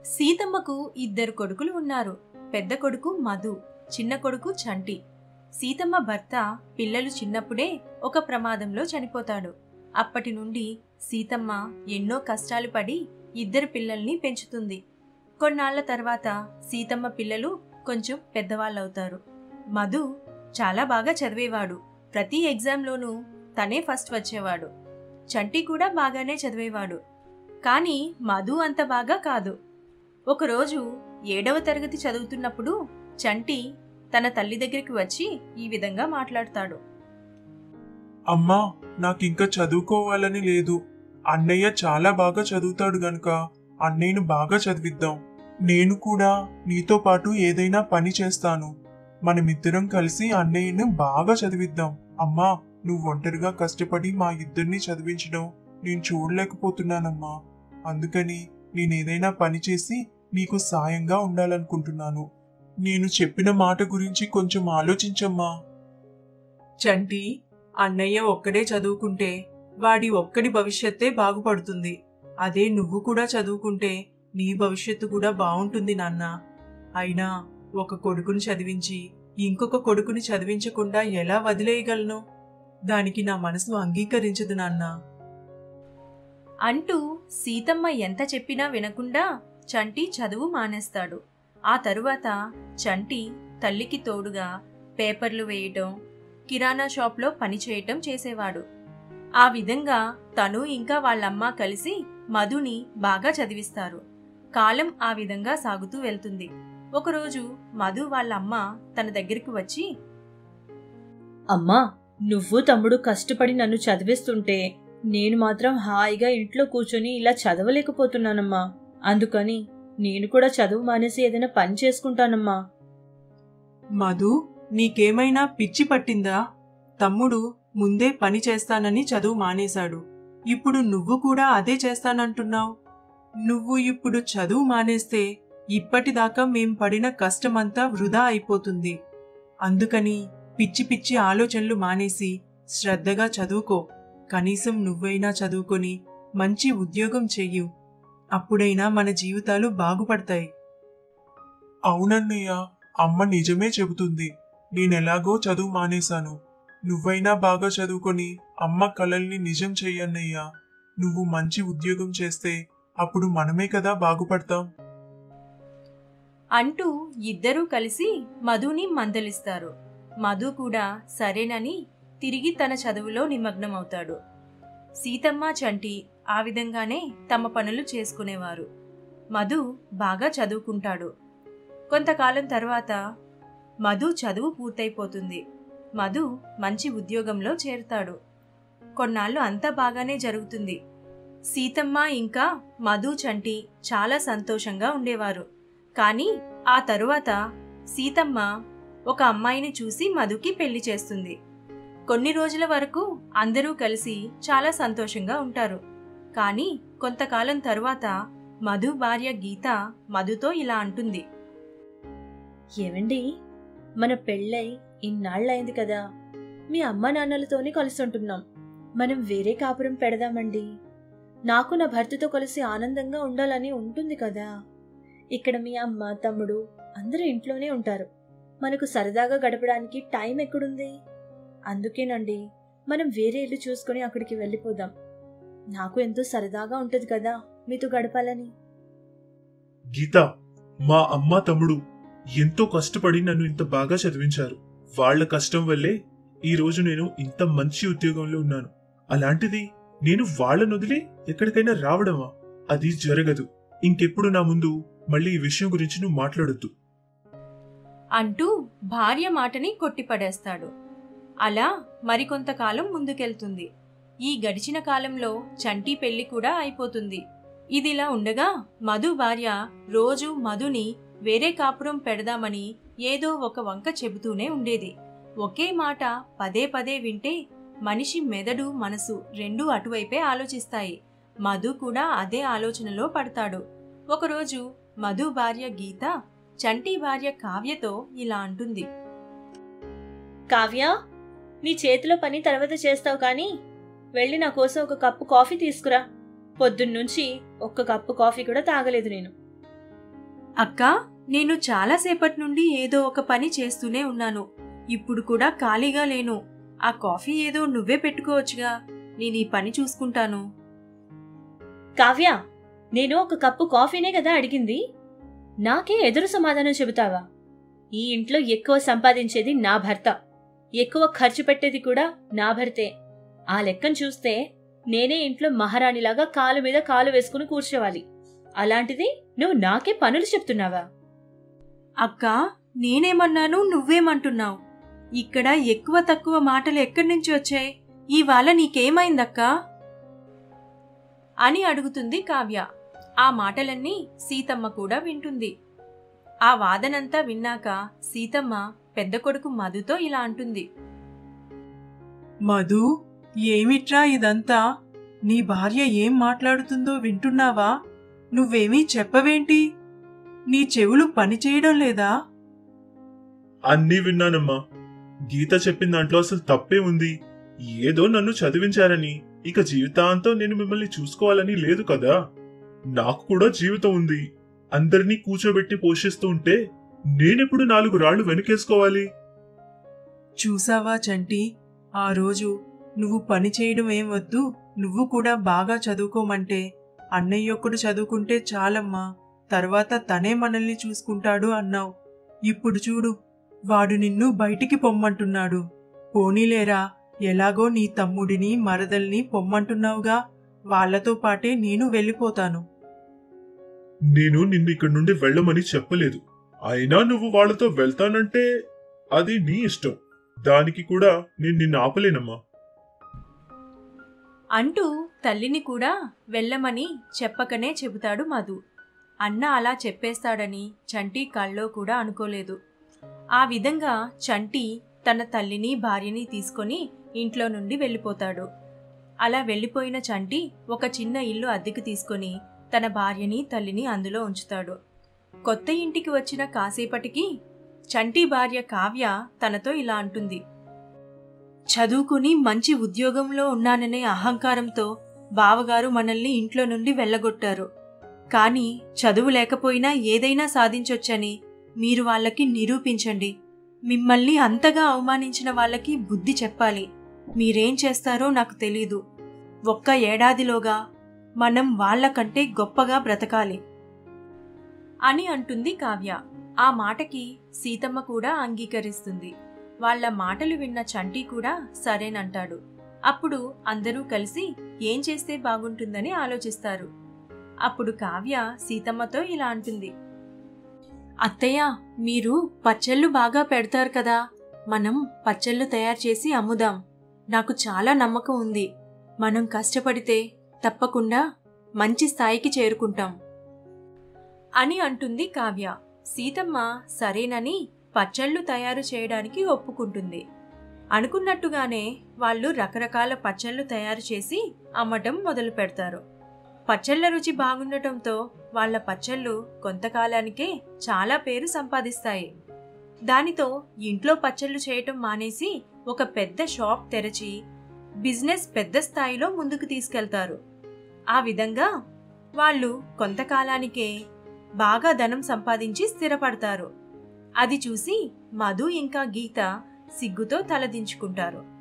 సీతమ్మకు ఇద్దరు కొడుకులు ఉన్నారు పెద్ద కొడుకు మధు చిన్న కొడుకు చంటి సీతమ్మ భర్త పిల్లలు చిన్నప్పుడే ఒక ప్రమాదంలో చనిపోతాడు అప్పటి నుండి సీతమ్మ ఎన్నో కష్టాలు పడి ఇద్దరు పిల్లల్ని పెంచుతుంది కొన్నాళ్ల తర్వాత సీతమ్మ పిల్లలు కొంచెం పెద్దవాళ్ళవుతారు మధు చాలా బాగా చదివేవాడు ప్రతి ఎగ్జామ్లోనూ తనే ఫస్ట్ వచ్చేవాడు చంటి కూడా బాగానే చదివేవాడు కానీ మధు అంత బాగా కాదు ఒకరోజు ఏడవ తరగతి చదువుతున్నప్పుడు చంటి తన తల్లి దగ్గరికి వచ్చి ఈ విధంగా మాట్లాడతాడు అమ్మా నాకింకా చదువుకోవాలని లేదు అన్నయ్య చాలా బాగా చదువుతాడు గనుక అన్నయ్యను బాగా చదివిద్దాం నేను కూడా నీతో పాటు ఏదైనా పని చేస్తాను మనమిద్దరం కలిసి అన్నయ్యను బాగా చదివిద్దాం అమ్మా నువ్వు ఒంటరిగా కష్టపడి మా ఇద్దరిని చదివించడం నేను చూడలేకపోతున్నానమ్మా అందుకని నేనేదైనా పని చేసి నీకు సాయంగా ఉండాలనుకుంటున్నాను నేను చెప్పిన మాట గురించి కొంచెం ఆలోచించమ్మా చంటి అన్నయ్య ఒక్కడే చదువుకుంటే వాడి ఒక్కడి భవిష్యత్తే బాగుపడుతుంది అదే నువ్వు కూడా చదువుకుంటే నీ భవిష్యత్తు కూడా బాగుంటుంది నాన్న అయినా ఒక కొడుకుని చదివించి ఇంకొక కొడుకుని చదివించకుండా ఎలా వదిలేయగలను దానికి నా మనసు అంగీకరించదు నాన్నా అంటూ సీతమ్మ ఎంత చెప్పినా వినకుండా చంటి చదువు మానేస్తాడు ఆ తరువాత చంటి తల్లికి తోడుగా పేపర్లు వేయటం కిరాణా షాప్లో పనిచేయటం చేసేవాడు ఆ విధంగా తను ఇంకా వాళ్ళమ్మ కలిసి మధుని బాగా చదివిస్తారు కాలం ఆ విధంగా సాగుతూ వెళ్తుంది ఒకరోజు మధు వాళ్ళమ్మ తన దగ్గరికి వచ్చి అమ్మా నువ్వు తమ్ముడు కష్టపడి నన్ను చదివిస్తుంటే నేను మాత్రం హాయిగా ఇంట్లో కూర్చొని ఇలా చదవలేకపోతున్నానమ్మా అందుకని నేను కూడా చదువు మానేసి ఏదైనా పని చేసుకుంటానమ్మా మధు నీకేమైనా పిచ్చి పట్టిందా తమ్ముడు ముందే పని చేస్తానని చదువు మానేశాడు ఇప్పుడు నువ్వు కూడా అదే చేస్తానంటున్నావు నువ్వు ఇప్పుడు చదువు మానేస్తే ఇప్పటిదాకా మేం పడిన కష్టమంతా వృధా అయిపోతుంది అందుకని పిచ్చి పిచ్చి ఆలోచనలు మానేసి శ్రద్ధగా చదువుకో కనీసం నువ్వైనా చదువుకొని మంచి ఉద్యోగం చెయ్యు అప్పుడైనా మన జీవితాలు బాగుపడతాయి అవునన్నయ్య అమ్మ నిజమే చెబుతుంది నేనెలాగో చదువు మానేశాను నువ్వైనా బాగా చదువుకొని అమ్మ కలల్ని నిజం చెయ్యన్నయ్యా నువ్వు మంచి ఉద్యోగం చేస్తే అప్పుడు మనమే కదా బాగుపడతాం అంటూ ఇద్దరూ కలిసి మధుని మందలిస్తారు మధు కూడా సరేనని తిరిగి తన చదువులో నిమగ్నమవుతాడు సీతమ్మ చంటి ఆ విధంగానే తమ పనులు చేసుకునేవారు మధు బాగా చదువుకుంటాడు కొంతకాలం తర్వాత మధు చదువు పూర్తయిపోతుంది మధు మంచి ఉద్యోగంలో చేరుతాడు కొన్నాళ్ళు అంతా బాగానే జరుగుతుంది సీతమ్మ ఇంకా మధు చంటి చాలా సంతోషంగా ఉండేవారు కానీ ఆ తరువాత సీతమ్మ ఒక అమ్మాయిని చూసి మధుకి పెళ్లి చేస్తుంది కొన్ని రోజుల వరకు అందరూ కలిసి చాలా సంతోషంగా ఉంటారు కానీ కొంతకాలం తరువాత మధు భార్య గీత మధుతో ఇలా అంటుంది ఏమండి మన పెళ్ళై ఇన్నాళ్ళైంది కదా మీ అమ్మ నాన్నలతోనే కలిసి ఉంటున్నాం మనం వేరే కాపురం పెడదామండి నాకు నా భర్తతో కలిసి ఆనందంగా ఉండాలని ఉంటుంది కదా ఇక్కడ మీ అమ్మ తమ్ముడు అందరూ ఇంట్లోనే ఉంటారు మనకు సరదాగా గడపడానికి టైం ఎక్కడుంది అందుకేనండి మనం వేరే ఇల్లు చూసుకొని అక్కడికి వెళ్ళిపోదాం నాకు ఎంతో సరదాగా ఉంటుంది కదా మీతో గడపాలని గీత మా అమ్మ తమ్ముడు ఎంతో కష్టపడి నన్ను ఇంత బాగా చదివించారు వాళ్ళ కష్టం వల్లే ఈ రోజు నేను ఇంత మంచి ఉద్యోగంలో ఉన్నాను అలాంటిది నేను వాళ్ళను వదిలి ఎక్కడికైనా రావడమా అది జరగదు ఇంకెప్పుడు నా ముందు మళ్ళీ ఈ విషయం గురించి నువ్వు మాట్లాడొద్దు అంటూ భార్య మాటని కొట్టిపడేస్తాడు అలా మరికొంతకాలం ముందుకెళ్తుంది ఈ గడిచిన కాలంలో చంటి పెళ్లి కూడా అయిపోతుంది ఇదిలా ఉండగా మధు భార్య రోజు మధుని వేరే కాపురం పెడదామని ఏదో ఒక వంక చెబుతూనే ఉండేది ఒకే మాట పదే పదే వింటే మనిషి మెదడు మనసు రెండూ అటువైపే ఆలోచిస్తాయి మధు కూడా అదే ఆలోచనలో పడతాడు ఒకరోజు మధు భార్య గీత చంటి భార్య కావ్యతో ఇలా అంటుంది కావ్య నీ చేతిలో పని తర్వాత చేస్తావు కానీ వెళ్ళి నా కోసం ఒక కప్పు కాఫీ తీసుకురా పొద్దున్నుంచి ఒక్క కప్పు కాఫీ కూడా తాగలేదు నేను అక్క నేను చాలాసేపటి నుండి ఏదో ఒక పని చేస్తూనే ఉన్నాను ఇప్పుడు కూడా ఖాళీగా లేను ఆ కాఫీ ఏదో నువ్వే పెట్టుకోవచ్చుగా నేను ఈ పని చూసుకుంటాను కావ్య నేను ఒక కప్పు కాఫీనే కదా అడిగింది నాకే ఎదురు సమాధానం చెబుతావా ఈ ఇంట్లో ఎక్కువ సంపాదించేది నా భర్త ఎక్కువ ఖర్చు పెట్టేది కూడా నా భర్తే ఆ లెక్కను చూస్తే నేనే ఇంట్లో మహారాణిలాగా కాలు మీద కాలు వేసుకుని కూర్చోవాలి అలాంటిది నువ్వు నాకే పనులు చెప్తున్నావా అక్క నేనేమన్నాను నువ్వేమంటున్నావు ఇక్కడ ఎక్కువ తక్కువ మాటలు ఎక్కడి నుంచి వచ్చాయి ఇవాళ నీకేమైందక్కా అని అడుగుతుంది కావ్య ఆ మాటలన్నీ సీతమ్మ కూడా వింటుంది ఆ వాదనంతా విన్నాక సీతమ్మ పెద్ద కొడుకు మధుతో ఇలా అంటుంది మధు ఏమిట్రా ఇదంతా నీ భార్య ఏం మాట్లాడుతుందో వింటున్నావా నువ్వేమీ చెప్పవేంటి నీ చెవులు పనిచేయడం లేదా అన్నీ విన్నానమ్మా గీత చెప్పిన దాంట్లో అసలు తప్పే ఉంది ఏదో నన్ను చదివించారని ఇక జీవితాంతం నేను మిమ్మల్ని చూసుకోవాలని లేదు కదా నాకు కూడా జీవితం ఉంది అందరినీ కూర్చోబెట్టి పోషిస్తూ ఉంటే నేనెప్పుడు నాలుగు రాళ్లు వెనకేసుకోవాలి చూసావా చంటి ఆ రోజు నువ్వు పని చేయడం ఏం వద్దు నువ్వు కూడా బాగా చదువుకోమంటే అన్నయ్య ఒక్కడు చదువుకుంటే చాలమ్మా తర్వాత తనే మనల్ని చూసుకుంటాడు అన్నావు ఇప్పుడు చూడు వాడు నిన్ను బయటికి పొమ్మంటున్నాడు పోనీలేరా ఎలాగో నీ తమ్ముడిని మరదల్ని పొమ్మంటున్నావుగా వాళ్లతో పాటే నేను వెళ్ళిపోతాను నేను నిన్ను ఇక్కడి నుండి వెళ్ళమని చెప్పలేదు అయినా నువ్వు వాళ్ళతో వెళ్తానంటే అది నీ ఇష్టం దానికి కూడా నేను నిన్ను ఆపలేనమ్మా అంటూ తల్లిని కూడా వెళ్ళమని చెప్పకనే చెబుతాడు మధు అన్న అలా చెప్పేస్తాడని చంటి కల్లో కూడా అనుకోలేదు ఆ విధంగా చంటి తన తల్లిని భార్యని తీసుకొని ఇంట్లో నుండి వెళ్ళిపోతాడు అలా వెళ్ళిపోయిన చంటి ఒక చిన్న ఇల్లు అద్దెకు తీసుకొని తన భార్యని తల్లిని అందులో ఉంచుతాడు కొత్త ఇంటికి వచ్చిన కాసేపటికి చంటి భార్య కావ్య తనతో ఇలా అంటుంది చదువుకుని మంచి ఉద్యోగంలో ఉన్నాననే అహంకారంతో బావగారు మనల్ని ఇంట్లో నుండి వెళ్ళగొట్టారు కానీ చదువు లేకపోయినా ఏదైనా సాధించొచ్చని మీరు వాళ్ళకి నిరూపించండి మిమ్మల్ని అంతగా అవమానించిన వాళ్ళకి బుద్ధి చెప్పాలి మీరేం చేస్తారో నాకు తెలీదు ఒక్క ఏడాదిలోగా మనం వాళ్ళకంటే గొప్పగా బ్రతకాలి అని అంటుంది కావ్య ఆ మాటకి సీతమ్మ కూడా అంగీకరిస్తుంది వాళ్ళ మాటలు విన్న చంటి కూడా సరేనంటాడు అప్పుడు అందరూ కలిసి ఏం చేస్తే బాగుంటుందని ఆలోచిస్తారు అప్పుడు కావ్య సీతమ్మతో ఇలా అంటుంది అత్తయ్య మీరు పచ్చళ్ళు బాగా పెడతారు కదా మనం పచ్చళ్ళు తయారు చేసి అమ్ముదాం నాకు చాలా నమ్మకం ఉంది మనం కష్టపడితే తప్పకుండా మంచి స్థాయికి చేరుకుంటాం అని అంటుంది కావ్య సీతమ్మ సరేనని పచ్చళ్ళు తయారు చేయడానికి ఒప్పుకుంటుంది అనుకున్నట్టుగానే వాళ్ళు రకరకాల పచ్చళ్ళు తయారు చేసి అమ్మటం మొదలు పెడతారు పచ్చళ్ళ రుచి బాగుండటంతో వాళ్ళ పచ్చళ్ళు కొంతకాలానికే చాలా పేరు సంపాదిస్తాయి దానితో ఇంట్లో పచ్చళ్ళు చేయటం మానేసి ఒక పెద్ద షాప్ తెరచి బిజినెస్ పెద్ద స్థాయిలో ముందుకు తీసుకెళ్తారు ఆ విధంగా వాళ్ళు కొంతకాలానికే బాగా ధనం సంపాదించి స్థిరపడతారు అది చూసి మధు ఇంకా గీత సిగ్గుతో తలదించుకుంటారు